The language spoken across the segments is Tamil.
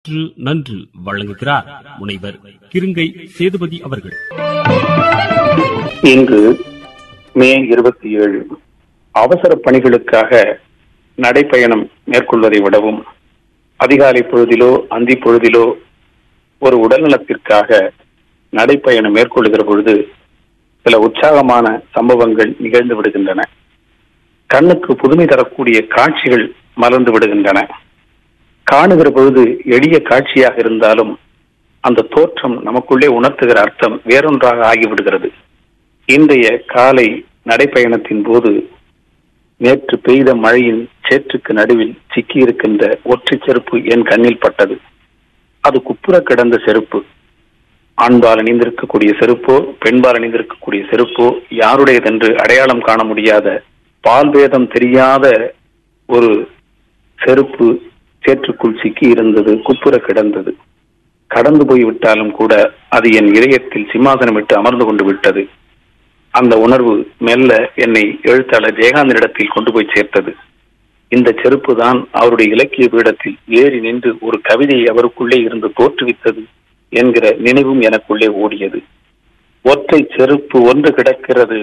நன்று நன்று வழங்குகிறார் முனைவர் கிருங்கை சேதுபதி அவர்கள் இன்று மே இருபத்தி ஏழு அவசர பணிகளுக்காக நடைப்பயணம் மேற்கொள்வதை விடவும் அதிகாலை பொழுதிலோ அந்தி பொழுதிலோ ஒரு உடல்நலத்திற்காக நடைப்பயணம் மேற்கொள்ளுகிற பொழுது சில உற்சாகமான சம்பவங்கள் நிகழ்ந்து விடுகின்றன கண்ணுக்கு புதுமை தரக்கூடிய காட்சிகள் மலர்ந்து விடுகின்றன காணுகிற பொழுது எளிய காட்சியாக இருந்தாலும் அந்த தோற்றம் நமக்குள்ளே உணர்த்துகிற அர்த்தம் வேறொன்றாக ஆகிவிடுகிறது இன்றைய காலை நடைப்பயணத்தின் போது நேற்று பெய்த மழையின் சேற்றுக்கு நடுவில் சிக்கியிருக்கின்ற ஒற்றை செருப்பு என் கண்ணில் பட்டது அது குப்புற கிடந்த செருப்பு ஆண்பால் அணிந்திருக்கக்கூடிய செருப்போ பெண்பால் அணிந்திருக்கக்கூடிய செருப்போ யாருடையதென்று அடையாளம் காண முடியாத பால்பேதம் தெரியாத ஒரு செருப்பு சேற்றுக்குள் சிக்கி இருந்தது குப்புற கிடந்தது கடந்து போய் விட்டாலும் கூட அது என் இதயத்தில் சிம்மாசனமிட்டு அமர்ந்து கொண்டு விட்டது அந்த உணர்வு மெல்ல என்னை எழுத்தாளர் ஜெயகாந்தனிடத்தில் கொண்டு போய் சேர்த்தது இந்த செருப்பு தான் அவருடைய இலக்கிய பீடத்தில் ஏறி நின்று ஒரு கவிதையை அவருக்குள்ளே இருந்து தோற்றுவித்தது என்கிற நினைவும் எனக்குள்ளே ஓடியது ஒற்றை செருப்பு ஒன்று கிடக்கிறது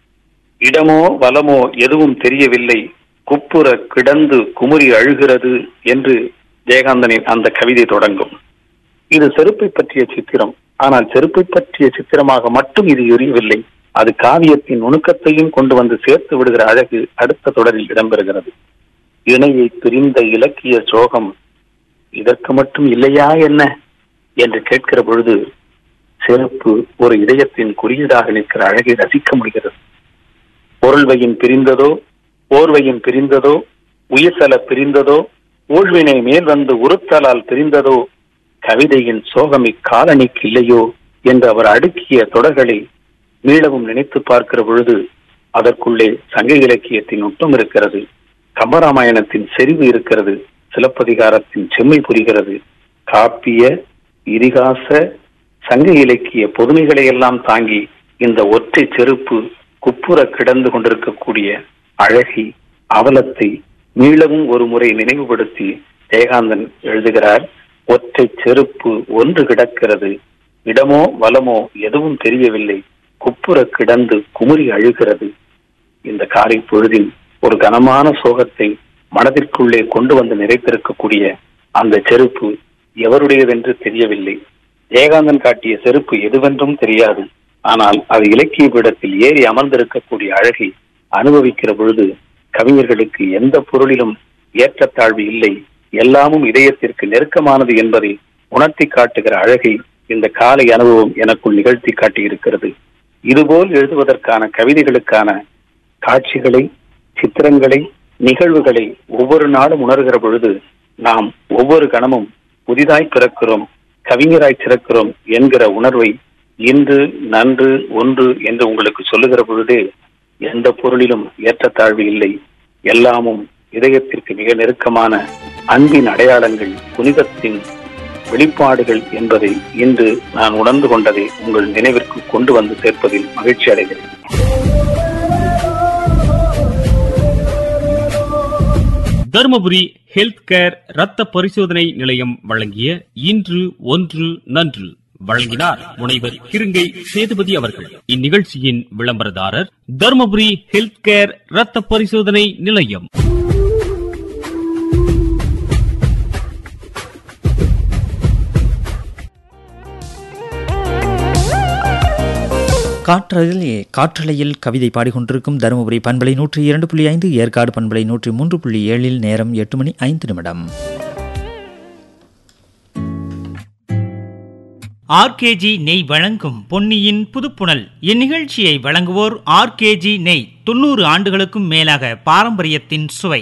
இடமோ வலமோ எதுவும் தெரியவில்லை குப்புற கிடந்து குமுறி அழுகிறது என்று ஜெயகாந்தனின் அந்த கவிதை தொடங்கும் இது செருப்பை பற்றிய சித்திரம் ஆனால் செருப்பை பற்றிய சித்திரமாக மட்டும் இது எரியவில்லை அது காவியத்தின் நுணுக்கத்தையும் கொண்டு வந்து சேர்த்து விடுகிற அழகு அடுத்த தொடரில் இடம்பெறுகிறது இணையை பிரிந்த இலக்கிய சோகம் இதற்கு மட்டும் இல்லையா என்ன என்று கேட்கிற பொழுது செருப்பு ஒரு இதயத்தின் குறியீடாக நிற்கிற அழகை ரசிக்க முடிகிறது பொருள்வையின் பிரிந்ததோ போர்வையின் பிரிந்ததோ உயிர்சல பிரிந்ததோ ஊழ்வினை மேல் வந்து உறுத்தலால் பிரிந்ததோ கவிதையின் சோகம் இக்காலனிக்கு இல்லையோ என்று அவர் அடுக்கிய தொடர்களை மீளவும் நினைத்து பார்க்கிற பொழுது அதற்குள்ளே சங்க இலக்கியத்தின் நுட்பம் இருக்கிறது கம்பராமாயணத்தின் செறிவு இருக்கிறது சிலப்பதிகாரத்தின் செம்மை புரிகிறது காப்பிய இதிகாச சங்க இலக்கிய பொதுமைகளை எல்லாம் தாங்கி இந்த ஒற்றை செருப்பு குப்புற கிடந்து கொண்டிருக்கக்கூடிய அழகி அவலத்தை மீளவும் ஒரு முறை நினைவுபடுத்தி ஜெயகாந்தன் எழுதுகிறார் ஒற்றை செருப்பு ஒன்று கிடக்கிறது இடமோ வலமோ எதுவும் தெரியவில்லை குப்புற கிடந்து குமுறி அழுகிறது இந்த காலை பொழுதில் ஒரு கனமான சோகத்தை மனதிற்குள்ளே கொண்டு வந்து நிறைத்திருக்கக்கூடிய அந்த செருப்பு எவருடையதென்று தெரியவில்லை ஜெயகாந்தன் காட்டிய செருப்பு எதுவென்றும் தெரியாது ஆனால் அது இலக்கிய பீடத்தில் ஏறி அமர்ந்திருக்கக்கூடிய அழகை அனுபவிக்கிற பொழுது கவிஞர்களுக்கு எந்த பொருளிலும் ஏற்றத்தாழ்வு இல்லை எல்லாமும் இதயத்திற்கு நெருக்கமானது என்பதை உணர்த்தி காட்டுகிற அழகை இந்த காலை அனுபவம் எனக்குள் நிகழ்த்தி காட்டியிருக்கிறது இதுபோல் எழுதுவதற்கான கவிதைகளுக்கான காட்சிகளை சித்திரங்களை நிகழ்வுகளை ஒவ்வொரு நாளும் உணர்கிற பொழுது நாம் ஒவ்வொரு கணமும் புதிதாய் பிறக்கிறோம் கவிஞராய் சிறக்கிறோம் என்கிற உணர்வை இன்று நன்று ஒன்று என்று உங்களுக்கு சொல்லுகிற பொழுதே எந்த பொருளிலும் ஏற்றத்தாழ்வு இல்லை எல்லாமும் இதயத்திற்கு மிக நெருக்கமான அன்பின் அடையாளங்கள் புனிதத்தின் வெளிப்பாடுகள் என்பதை இன்று நான் உணர்ந்து கொண்டதை உங்கள் நினைவிற்கு கொண்டு வந்து சேர்ப்பதில் மகிழ்ச்சி அடைகிறேன் தருமபுரி ஹெல்த் கேர் ரத்த பரிசோதனை நிலையம் வழங்கிய இன்று ஒன்று நன்று வழங்கினார் முனைவர் கிருங்கை சேதுபதி அவர்கள் இந்நிகழ்ச்சியின் விளம்பரதாரர் தருமபுரி ஹெல்த் கேர் ரத்த பரிசோதனை நிலையம் காற்றலையில் காற்றலையில் கவிதை பாடிக்கொண்டிருக்கும் தருமபுரி பண்பலை நூற்றி இரண்டு புள்ளி ஐந்து ஏற்காடு பண்பலை நூற்றி மூன்று புள்ளி ஏழில் நேரம் எட்டு மணி ஐந்து நிமிடம் ஆர்கேஜி நெய் வழங்கும் பொன்னியின் புதுப்புணல் இந்நிகழ்ச்சியை வழங்குவோர் ஆர்கேஜி நெய் தொண்ணூறு ஆண்டுகளுக்கும் மேலாக பாரம்பரியத்தின் சுவை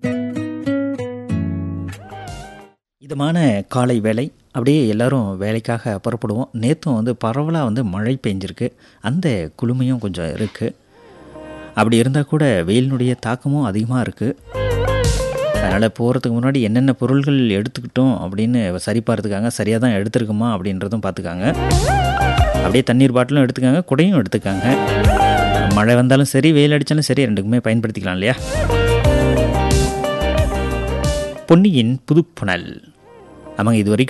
இதமான காலை வேலை அப்படியே எல்லாரும் வேலைக்காக புறப்படுவோம் நேற்றும் வந்து பரவலாக வந்து மழை பெஞ்சிருக்கு அந்த குளுமையும் கொஞ்சம் இருக்குது அப்படி இருந்தால் கூட வெயிலினுடைய தாக்கமும் அதிகமாக இருக்குது அதனால் போகிறதுக்கு முன்னாடி என்னென்ன பொருள்கள் எடுத்துக்கிட்டோம் அப்படின்னு சரிபார்த்துக்காங்க சரியாக தான் எடுத்துருக்குமா அப்படின்றதும் பார்த்துக்காங்க அப்படியே தண்ணீர் பாட்டிலும் எடுத்துக்காங்க குடையும் எடுத்துக்காங்க மழை வந்தாலும் சரி வெயில் அடித்தாலும் சரி ரெண்டுக்குமே பயன்படுத்திக்கலாம் இல்லையா பொன்னியின் புதுப்புணல் ஆமாங்க இது வரைக்கும்